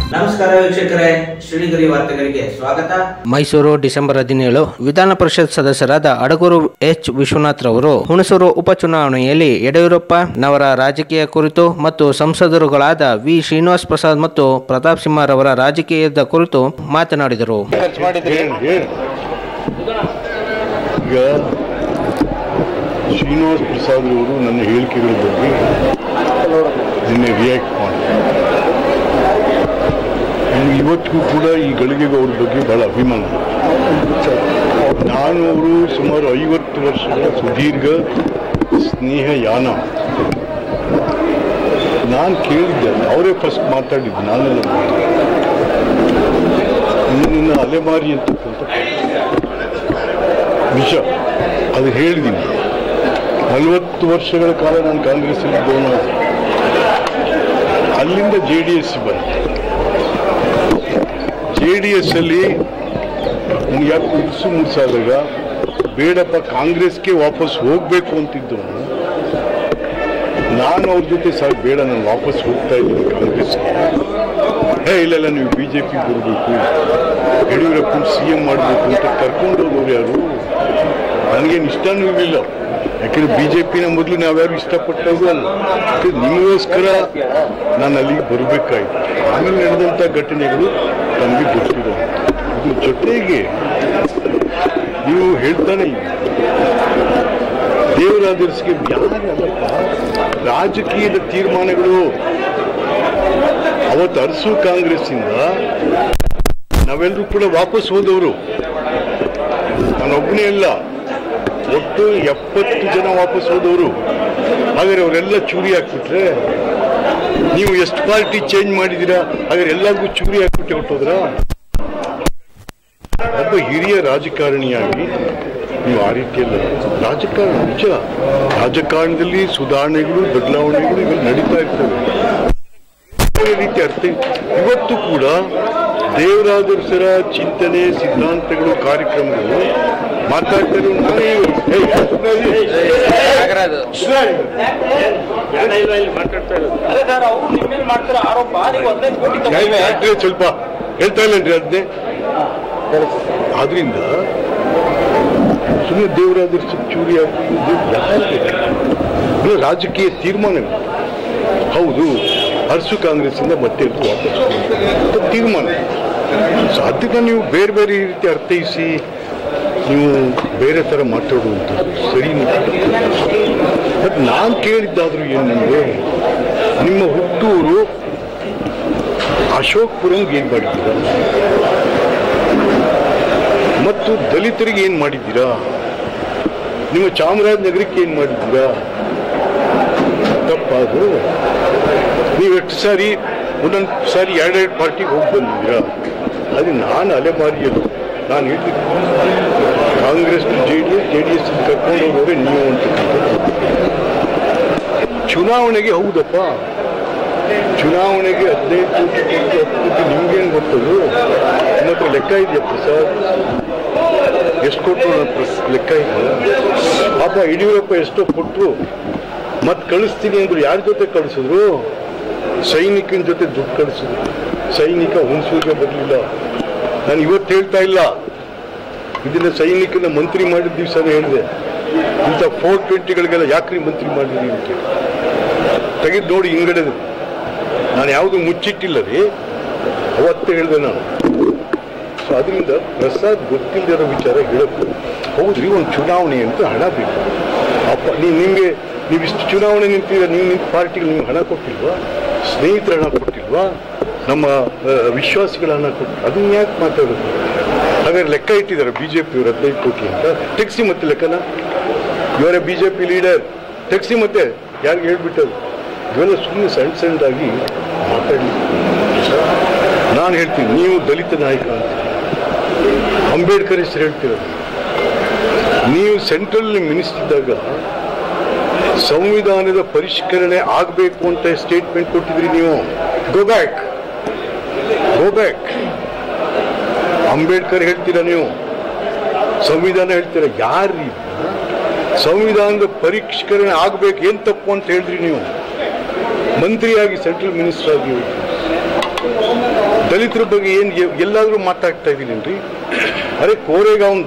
ನಮಸ್ಕಾರ ವೀಕ್ಷಕರೇ ಶ್ರೀಗರಿ ವಾರ್ತೆಗಳಿಗೆ ಸ್ವಾಗತ ಮೈಸೂರು ಡಿಸೆಂಬರ್ ಹದಿನೇಳು ವಿಧಾನ ಪರಿಷತ್ ಸದಸ್ಯರಾದ ಅಡಗೂರು ಎಚ್ ವಿಶ್ವನಾಥ್ ರವರು ಹುಣಸೂರು ಉಪಚುನಾವಣೆಯಲ್ಲಿ ಯಡಿಯೂರಪ್ಪನವರ ರಾಜಕೀಯ ಕುರಿತು ಮತ್ತು ಸಂಸದರುಗಳಾದ ವಿ ಶ್ರೀನಿವಾಸ್ ಪ್ರಸಾದ್ ಮತ್ತು ಪ್ರತಾಪ್ ಸಿಂಹರವರ ರಾಜಕೀಯದ ಕುರಿತು ಮಾತನಾಡಿದರು ಹೇಳಿ ಹೇಳಿ ಈಗ ಶ್ರೀನಿವಾಸ್ ಪ್ರಸಾದ್ ಅವರು ನನ್ನ ಹೇಳಿಕೆಗಳ ಬಗ್ಗೆ ನಿನ್ನೆ ರಿಯಾಕ್ಟ್ ಮಾಡಿದ್ದಾರೆ ನನಗೆ ಇವತ್ತಿಗೂ ಕೂಡ ಈ ಗಳಿಗೆಗೂ ಅವ್ರ ಬಗ್ಗೆ ಬಹಳ ಅಭಿಮಾನ ನಾನು ಅವರು ಸುಮಾರು ಐವತ್ತು ವರ್ಷಗಳ ಸುದೀರ್ಘ ಸ್ನೇಹ ಯಾನ ನಾನು ಕೇಳಿದ್ದೆ ಅವರೇ ಫಸ್ಟ್ ಮಾತಾಡಿದ್ದು ನಾನೆಲ್ಲ ನಿನ್ನ ಅಲೆಮಾರಿ ಅಂತಕ್ಕಂಥ ವಿಷ ಅದು ಹೇಳಿದ್ದೀನಿ ನಲವತ್ತು ವರ್ಷಗಳ ಕಾಲ ನಾನು ಕಾಂಗ್ರೆಸ್ಸಲ್ಲಿದ್ದವನು ಅಲ್ಲಿಂದ ಜೆ ಡಿ ಎಸ್ ಬಂದೆ ಜೆ ಡಿ ಎಸ್ ಅಲ್ಲಿ ನನಗೆ ಯಾಕೆ ಕುದಿಸು ಮುಡಿಸಾದಾಗ ಬೇಡಪ್ಪ ಕಾಂಗ್ರೆಸ್ಗೆ ವಾಪಸ್ ಹೋಗಬೇಕು ಅಂತಿದ್ದವನು ನಾನು ಅವ್ರ ಜೊತೆ ಸರ್ ಬೇಡ ನಾನು ವಾಪಸ್ ಹೋಗ್ತಾ ಇದ್ದೀನಿ ಕಾಂಗ್ರೆಸ್ಗೆ ಹೇ ಇಲ್ಲ ಇಲ್ಲ ನೀವು ಬಿ ಜೆ ಪಿ ಬರಬೇಕು ಯಡಿಯೂರಪ್ಪನ ಸಿ ಎಂ ಮಾಡಬೇಕು ಅಂತ ಕರ್ಕೊಂಡು ಹೋಗೋರು ಯಾರು ನನಗೇನು ಇಷ್ಟನೂ ಇರಲಿಲ್ಲ ಯಾಕಂದ್ರೆ ಬಿ ಜೆ ಪಿನ ಮೊದಲು ನಾವ್ಯಾರು ಇಷ್ಟಪಟ್ಟವರು ಅಲ್ಲ ಯಾಕಂದ್ರೆ ನಿಮಗೋಸ್ಕರ ನಾನು ಅಲ್ಲಿಗೆ ಬರಬೇಕಾಯ್ತು ಆಮೇಲೆ ನಡೆದಂಥ ಘಟನೆಗಳು ನಮಗೆ ಗೊತ್ತಿದೆ ಇದ್ರ ಜೊತೆಗೆ ನೀವು ಹೇಳ್ತಾನೆ ಇದ್ದೀರಿ ದೇವರಾದರ್ಸ್ಗೆ ಯಾರಲ್ಲಪ್ಪ ರಾಜಕೀಯದ ತೀರ್ಮಾನಗಳು ಅವತ್ತು ಅರಸು ಕಾಂಗ್ರೆಸ್ಸಿಂದ ನಾವೆಲ್ಲರೂ ಕೂಡ ವಾಪಸ್ ಹೋದವರು ನಾನೊಬ್ಬನೇ ಅಲ್ಲ ಒಟ್ಟು ಎಪ್ಪತ್ತು ಜನ ವಾಪಸ್ ಹೋದವರು ಹಾಗಾದ್ರೆ ಅವರೆಲ್ಲ ಚೂರಿ ಹಾಕ್ಬಿಟ್ರೆ ನೀವು ಎಷ್ಟು ಪಾರ್ಟಿ ಚೇಂಜ್ ಮಾಡಿದ್ದೀರಾ ಹಾಗಾದ್ರೆ ಎಲ್ಲರಿಗೂ ಚೂರಿ ಹಾಕ್ಬಿಟ್ಟು ಹೊಟ್ಟೋದ್ರ ಒಬ್ಬ ಹಿರಿಯ ರಾಜಕಾರಣಿಯಾಗಿ ನೀವು ಆ ರೀತಿಯಲ್ಲ ರಾಜಕಾರಣ ನಿಜ ರಾಜಕಾರಣದಲ್ಲಿ ಸುಧಾರಣೆಗಳು ಬದಲಾವಣೆಗಳು ಇವೆಲ್ಲ ನಡೀತಾ ಇರ್ತವೆ ಬೇರೆ ರೀತಿ ಅರ್ಥ ಇವತ್ತು ಕೂಡ ದೇವರಾದರ್ಶರ ಚಿಂತನೆ ಸಿದ್ಧಾಂತಗಳು ಕಾರ್ಯಕ್ರಮಗಳು ಮಾತಾಡ್ತಾರೆ ನಾನೇ ಏಯ್, ಯಾಕ್ರಿ ಸ್ವಲ್ಪ ಹೇಳ್ತಾ ಇಲ್ಲನ್ರಿ ಅದನ್ನೇ ಆದ್ರಿಂದ ಸುಮ್ಮನೆ ದೇವರಾದರ್ಶ ಚೂರಿ ಹಾಕಿ ಇದು ಯಾಕೆ ಇದು ರಾಜಕೀಯ ತೀರ್ಮಾನಗಳು ಹೌದು ಅರಸು ಕಾಂಗ್ರೆಸ್ಸಿಂದ ಮತ್ತೆ ಎಲ್ರು ವಾಪಸ್ ಬರ್ಬೇಕು ಅಂತ ತೀರ್ಮಾನ ಸೊ ಅದನ್ನ ನೀವು ಬೇರೆ ಬೇರೆ ರೀತಿ ಅರ್ಥೈಸಿ ನೀವು ಬೇರೆ ಥರ ಮಾತಾಡುವಂಥದ್ದು ಸರಿ ಬಟ್ ನಾನು ಕೇಳಿದ್ದಾದ್ರೂ ಏನು ನಿಮಗೆ ನಿಮ್ಮ ಹುಟ್ಟೂರು ಅಶೋಕ್ಪುರಂಗೆ ಏನು ಮಾಡಿದ್ದೀರಾ ಮತ್ತು ದಲಿತರಿಗೆ ಏನು ಮಾಡಿದ್ದೀರಾ ನಿಮ್ಮ ಚಾಮರಾಜನಗರಕ್ಕೆ ಏನು ಮಾಡಿದ್ದೀರಾ ತಪ್ಪಾದು ನೀವು ಎಷ್ಟು ಸಾರಿ ಒಂದೊಂದು ಸಾರಿ ಎರಡೆರಡು ಪಾರ್ಟಿಗೆ ಹೋಗಿ ಬಂದಿದ್ದೀರಾ ಅದು ನಾನು ಅಲೆಮಾರಿಯದು ನಾನು ಹೇಳ್ತಿದ್ದೆ Congress J D S J D S ಕರ್ಕೊಂಡು ಹೋಗೋರೆ ನೀವು ಅಂತಕ್ಕಂಥದ್ದು ಚುನಾವಣೆಗೆ ಹೌದಪ್ಪ ಚುನಾವಣೆಗೆ ಹದಿನೈದು ಕೋಟಿ ಕೊಟ್ಟು ಹತ್ತು ಕೋಟಿ ನಿಮ್ಗೇನು ಗೊತ್ತದು ನಿಮ್ಮ ಹತ್ರ ಲೆಕ್ಕ ಇದೆಯಾ ಪ್ರಸಾದ್ ಎಷ್ಟು ಕೊಟ್ಟರು ನನ್ನ ಪ್ರಸ್- ಲೆಕ್ಕ ಇದೆ ಪಾಪ ಯಡಿಯೂರಪ್ಪ ಎಷ್ಟೋ ಕೊಟ್ಟರು ಮತ್ತೆ ಕಳಿಸ್ತೀನಿ ಅಂದ್ರು ಯಾರ ಜೊತೆ ಕಳಿಸಿದ್ರು ಸೈನಿಕನ ಜೊತೆ ದುಡ್ಡು ಕಳಿಸಿದ್ರು ಸೈನಿಕ ಹುಣಸೂರಿಗೆ ಬರಲಿಲ್ಲ ನಾನು ಇವತ್ತು ಹೇಳ್ತಾ ಇಲ್ಲ ಇದನ್ನ ಸೈನಿಕನ ಮಂತ್ರಿ ಮಾಡಿದ ದಿವಸನೇ ಹೇಳಿದೆ ಇಂಥ ಫೋರ್ ಟ್ವೆಂಟಿಗಳಿಗೆಲ್ಲ ಯಾಕ್ರಿ ಮಂತ್ರಿ ಮಾಡಿದ್ರಿ ಅಂತ ತೆಗೆದು ನೋಡಿ ಹಿಂಗಡೆ ನಾನು ಯಾವುದು ಮುಚ್ಚಿಟ್ಟಿಲ್ಲ ರೀ ಅವತ್ತೇ ಹೇಳಿದೆ ನಾನು ಸೊ ಅದರಿಂದ ಪ್ರಸಾದ್ ಗೊತ್ತಿಲ್ಲದಿರೋ ವಿಚಾರ ಹೇಳಕ್ಕೆ ಹೌದ್ರಿ ಒಂದು ಚುನಾವಣೆ ಅಂತ ಹಣ ಬೇಕು ಅಪ್ಪ ನೀವು ನಿಮಗೆ ನೀವು ಇಷ್ಟು ಚುನಾವಣೆ ನಿಂತಿದ್ರೆ ನೀವು ನಿಂತ ಪಾರ್ಟಿಗೆ ನಿಮ್ಗೆ ಹಣ ಕೊಟ್ಟಿಲ್ವಾ ಸ್ನೇಹಿತರ ಹಣ ಕೊಟ್ಟಿಲ್ವಾ ನಮ್ಮ ಆ, ವಿಶ್ವಾಸಿಗಳ ಹಣ ಕೊಟ್ಟು ಅದನ್ನ ಯಾಕೆ ಮಾತಾಡೋದು ಹಾಗಾದ್ರೆ ಲೆಕ್ಕ ಇಟ್ಟಿದ್ದಾರೆ ಬಿ ಜೆ ಪಿಯವರು ಹದಿನೈದು ಕೋಟಿ ಅಂತ ತೆಗ್ಸಿ ಮತ್ತೆ ಲೆಕ್ಕನ ಇವರ ಬಿ ಜೆ ಪಿ ಲೀಡರ್ ತೆಗ್ಸಿ ಮತ್ತೆ ಯಾರಿಗೆ ಹೇಳ್ಬಿಟ್ಟರು ಇವೆಲ್ಲ ಸುಮ್ಮನೆ ಸಣ್ಣ ಸಣ್ಣದಾಗಿ ಮಾತಾಡಲಿ ನಾನು ಹೇಳ್ತೀನಿ ನೀವು ದಲಿತ ನಾಯಕ ಅಂತ ಅಂಬೇಡ್ಕರ್ ಹೆಸರು ಹೇಳ್ತಿರೋದು ನೀವು ಸೆಂಟ್ರಲ್ ಮಿನಿಸ್ಟರ್ ಇದ್ದಾಗ ಸಂವಿಧಾನದ ಪರಿಷ್ಕರಣೆ ಆಗಬೇಕು ಅಂತ ಸ್ಟೇಟ್ಮೆಂಟ್ ಕೊಟ್ಟಿದ್ರಿ ನೀವು go back go back Ambedkar ಹೇಳ್ತೀರಾ ನೀವು ಸಂವಿಧಾನ ಹೇಳ್ತೀರಾ ಯಾರ್ರಿ ಸಂವಿಧಾನದ ಪರಿಷ್ಕರಣೆ ಆಗ್ಬೇಕು ಏನ್ ತಪ್ಪು ಅಂತ ಹೇಳಿದ್ರಿ ನೀವು ಮಂತ್ರಿಯಾಗಿ ಸೆಂಟ್ರಲ್ ಮಿನಿಸ್ಟರ್ ಆಗಿ ದಲಿತರ ಬಗ್ಗೆ ಏನು ಎಲ್ಲಾದ್ರೂ ಮಾತಾಡ್ತಾ ಇದ್ದೀನೇನ್ರಿ ಅರೆ ಕೋರೆಗಾಂವ್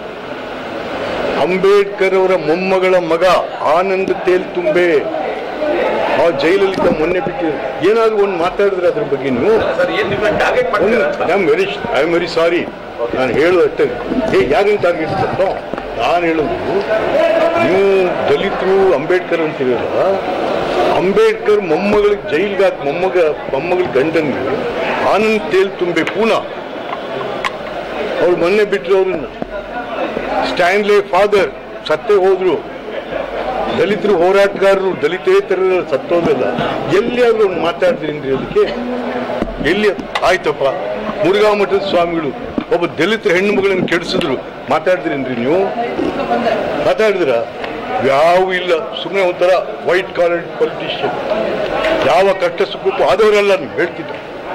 ಅಂಬೇಡ್ಕರ್ ಅವರ ಮೊಮ್ಮಗಳ ಮಗ ಆನಂದ್ ತೇಲ್ತುಂಬೆ ಆ ಜೈಲಲ್ಲಿದ್ದ ಮೊನ್ನೆ ಬಿಟ್ಟು ಏನಾದ್ರು ಒಂದು ಮಾತಾಡಿದ್ರೆ ಅದ್ರ ಬಗ್ಗೆ ನೀವು ಸರ್ ಏನ್ ನಿಮ್ಮ ಟಾರ್ಗೆಟ್ ಮಾಡ್ತೀರಾ I am very I am very sorry ನಾನು ಹೇಳೋದು ಅಷ್ಟೇ ಹೇ ಯಾರನ್ನ ಟಾರ್ಗೆಟ್ ಮಾಡ್ತೋ ನಾನು ಹೇಳೋದು ನೀವು ದಲಿತರು ಅಂಬೇಡ್ಕರ್ ಅಂತೀರಲ್ಲ ಅಂಬೇಡ್ಕರ್ ಮೊಮ್ಮಗಳಿಗೆ ಜೈಲ್ಗೆ ಹಾಕಿ ಮೊಮ್ಮಗ ಮೊಮ್ಮಗಳ ಗಂಡನ್ಗೆ ಆನಂದ್ ತೇಲ್ ತುಂಬೆ ಪೂನಾ ಅವ್ರು ಮೊನ್ನೆ ಬಿಟ್ಟರು ಅವ್ರನ್ನ ಸ್ಟ್ಯಾನ್ಲೆ ಫಾದರ್ ಸತ್ತೇ ಹೋದ್ರು ದಲಿತರು ಹೋರಾಟಗಾರರು ದಲಿತೇತರ ಸತ್ತೋದಲ್ಲ ಎಲ್ಲಿಯಾದ್ರೂ ಒಂದು ಮಾತಾಡ್ತೀರಿ ಅದಕ್ಕೆ ಎಲ್ಲಿ ಆಯ್ತಪ್ಪ ಮುರುಘಾ ಮಠದ ಸ್ವಾಮಿಗಳು ಒಬ್ಬ ದಲಿತರ ಹೆಣ್ಣು ಮಗಳನ್ನು ಕೆಡಿಸಿದ್ರು ಮಾತಾಡಿದ್ರೇನ್ರಿ ನೀವು ಮಾತಾಡಿದ್ರ ಯಾವ ಇಲ್ಲ ಸುಮ್ಮನೆ ಒಂಥರ ವೈಟ್ ಕಾಲರ್ ಪೊಲಿಟಿಷಿಯನ್ ಯಾವ ಕಷ್ಟ ಸುಖಕ್ಕೂ ಆದವರೆಲ್ಲ ನೀವು ಹೇಳ್ತಿದ್ದ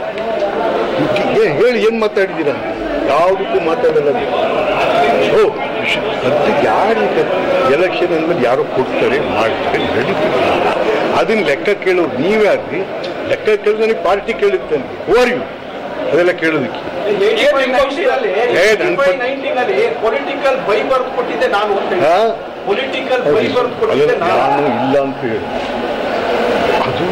ಏ- ಹೇಳಿ ಏನ್ ಮಾತಾಡಿದ್ದೀರಾ ಯಾವುದಕ್ಕೂ ಮಾತಾಡಲ್ಲ ನೀವು ಓ ಸದ್ಯಕ್ಕೆ ಯಾರು ಎಲೆಕ್ಷನ್ ಅಂದ್ಮೇಲೆ ಯಾರೋ ಕೊಡ್ತಾರೆ ಮಾಡ್ತಾರೆ ನಡೀತಾರೆ ಅದನ್ನ ಲೆಕ್ಕ ಕೇಳೋರು ನೀವ್ಯಾರ್ರಿ ಲೆಕ್ಕ ಕೇಳಿದ್ರೆ ಪಾರ್ಟಿ ಕೇಳುತ್ತೇನೆ ಓರ್ ಯು ಅದೆಲ್ಲ ಕೇಳೋದಕ್ಕೆ ಏ, ನನ್ ಪಟ್- ಪೊಲಿಟಿಕಲ್ ಬೈ ಬರ್ದು ಕೊಟ್ಟಿದ್ದೆ ನಾನು ಅಂತ ಹಾ? ಪೊಲಿಟಿಕಲ್ ಬೈ ಬರ್ದು ಅದೆಲ್ಲ ಕೊಟ್ಟಿದ್ದೆ ನಾನು ನಾನು ಇಲ್ಲ ಅಂತ ಹೇಳಿ ಅದು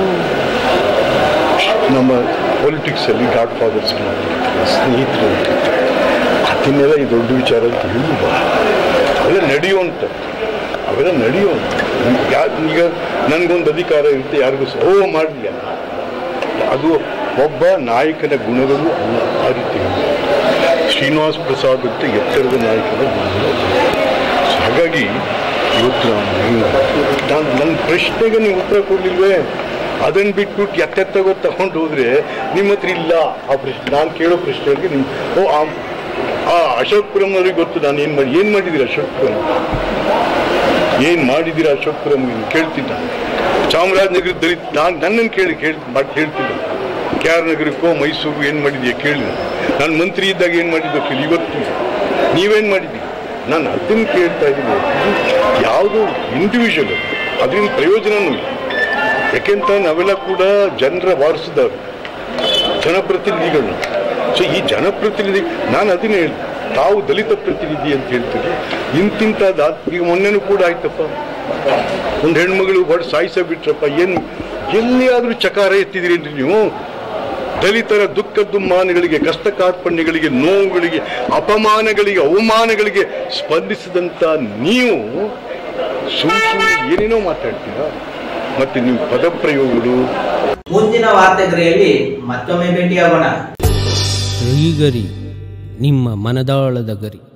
ನಮ್ಮ ಪೊಲಿಟಿಕ್ಸ್ ಅಲ್ಲಿ ಗಾಡ್ ಫಾದರ್ಸ್ ಸ್ನೇಹಿತರು ಅಂತಿರ್ತಾರೆ. ಅದನ್ನೆಲ್ಲ ಈ ದೊಡ್ಡ ವಿಚಾರ ಅಂತ ಹೇಳಿಲ್ಲ ಅವೆಲ್ಲ ನಡೆಯುವಂತ ಅವೆಲ್ಲ ನಡೆಯುವಂತ ಯಾ- ಈಗ ನನಗೊಂದು ಅಧಿಕಾರ ಇರುತ್ತೆ ಯಾರಿಗೂ ಸಹ ಓ ಮಾಡಲಿಲ್ಲ ಅದು ಒಬ್ಬ ನಾಯಕನ ಗುಣಗಳು ಅಲ್ಲ ಆ ರೀತಿ ಶ್ರೀನಿವಾಸ್ ಪ್ರಸಾದ್ ಅಂತ ಎತ್ತರದ ನಾಯಕನ ಗುಣಗಳು ಸೊ ಹಾಗಾಗಿ ಇವತ್ತು ನಾನು ನಾನು ನನ್ನ ಪ್ರಶ್ನೆಗೆ ನೀವು ಉತ್ತರ ಕೊಡ್ಲಿಲ್ವೇ ಅದನ್ನು ಬಿಟ್ಬಿಟ್ಟು ಎತ್ತೆತ್ತಗೋ ತಗೊಂಡು ಹೋದ್ರೆ ನಿಮ್ಮ ಹತ್ರ ಇಲ್ಲ ಆ ಪ್ರಶ್ನೆ ನಾನು ಕೇಳೋ ಪ್ರಶ್ನೆಗೆ ನಿಮ್ ಓ ಆ ಆ ಅಶೋಕ್ ಪುರಂನವ್ರಿಗೆ ಗೊತ್ತು ನಾನು ಏನು ಮಾಡಿ ಏನು ಮಾಡಿದ್ದೀರಿ ಅಶೋಕ್ ಪುರಂ ಏನು ಮಾಡಿದ್ದೀರಾ ಅಶೋಕ್ ಪುರಂ ನೀವು ಕೇಳ್ತಿದ್ದ ಚಾಮರಾಜನಗರದಲ್ಲಿ ನಾನು ನನ್ನನ್ನು ಕೇಳಿ ಕೇಳಿ ಮಾಡಿ ಹೇಳ್ತಿದ್ದ ಕೆ ಆರ್ ನಗರಕ್ಕೋ ಮೈಸೂರು ಏನು ಮಾಡಿದ್ಯಾ ಕೇಳಿ ನಾನು ಮಂತ್ರಿ ಇದ್ದಾಗ ಏನು ಮಾಡಿದ್ದೋ ಕೇಳಿ ಇವತ್ತು ನೀವೇನು ಮಾಡಿದ್ದೀರಿ ನಾನು ಅದನ್ನು ಕೇಳ್ತಾ ಇದ್ದೀನಿ ಇದು ಯಾವುದು ಇಂಡಿವಿಜುವಲ್ ಅದರಿಂದ ಪ್ರಯೋಜನನೂ ಇಲ್ಲ ಯಾಕೆಂತ ನಾವೆಲ್ಲ ಕೂಡ ಜನರ ವಾರಸುದವರು ಜನಪ್ರತಿನಿಧಿಗಳು ಸೊ ಈ ಜನಪ್ರತಿನಿಧಿ ನಾನು ಅದನ್ನೇ ಹೇಳಿ ತಾವು ದಲಿತ ಪ್ರತಿನಿಧಿ ಅಂತ ಹೇಳ್ತೀರಿ ಇಂತಿಂತಾದ ಈಗ ಮೊನ್ನೆನೂ ಕೂಡ ಆಯ್ತಪ್ಪ ಒಂದು ಹೆಣ್ಮಗಳು ಹೊಡ್ ಸಾಯಿಸ ಬಿಟ್ರಪ್ಪ ಏನು ಎಲ್ಲಿಯಾದ್ರೂ ಚಕಾರ ಎತ್ತಿದಿರೇನ್ರಿ ನೀವು ದಲಿತರ ದುಃಖ ದುಮ್ಮಾನಗಳಿಗೆ ಕಷ್ಟ ಕಾರ್ಪಣ್ಯಗಳಿಗೆ ನೋವುಗಳಿಗೆ ಅಪಮಾನಗಳಿಗೆ ಅವಮಾನಗಳಿಗೆ ಸ್ಪಂದಿಸಿದಂತ ನೀವು ಸುಮ್ ಸುಮ್ಮನೆ ಏನೇನೋ ಮಾತಾಡ್ತೀರಾ ಮತ್ತೆ ನೀವು ಪದಪ್ರಯೋಗಗಳು ಮುಂದಿನ ವಾರ್ತೆಗರಿಯಲ್ಲಿ ಮತ್ತೊಮ್ಮೆ ಭೇಟಿಯಾಗೋಣ ಶ್ರೀಗರಿ ನಿಮ್ಮ ಮನದಾಳದ ಗರಿ